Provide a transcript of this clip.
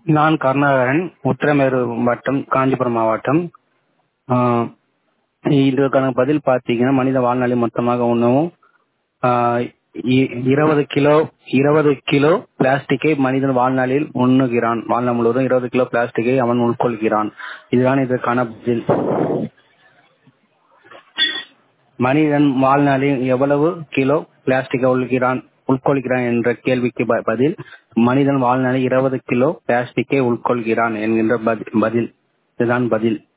நான் கருணாகரன் உத்திரமேரூர் வட்டம் காஞ்சிபுரம் மாவட்டம் ஆஹ் இதற்கான பதில் பார்த்தீங்கன்னா மனித வாழ்நாளில் மொத்தமாக உணவும் ஆஹ் இ- இருபது கிலோ இருபது கிலோ பிளாஸ்டிக்கை மனிதன் வாழ்நாளில் உண்ணுகிறான் வாழ்நாள் முழுவதும் இருபது கிலோ பிளாஸ்டிக்கை அவன் உட்கொள்கிறான் இதுதான் இதற்கான பதில் மனிதன் வாழ்நாளில் எவ்வளவு கிலோ பிளாஸ்டிக்கை உள்கிறான் உட்கொள்கிறான் என்ற கேள்விக்கு ப- பதில் மனிதன் வாழ்நாளில் இருபது கிலோ பிளாஸ்டிக்கை உட்கொள்கிறான் என்கின்ற பதி- பதில் இதுதான் பதில்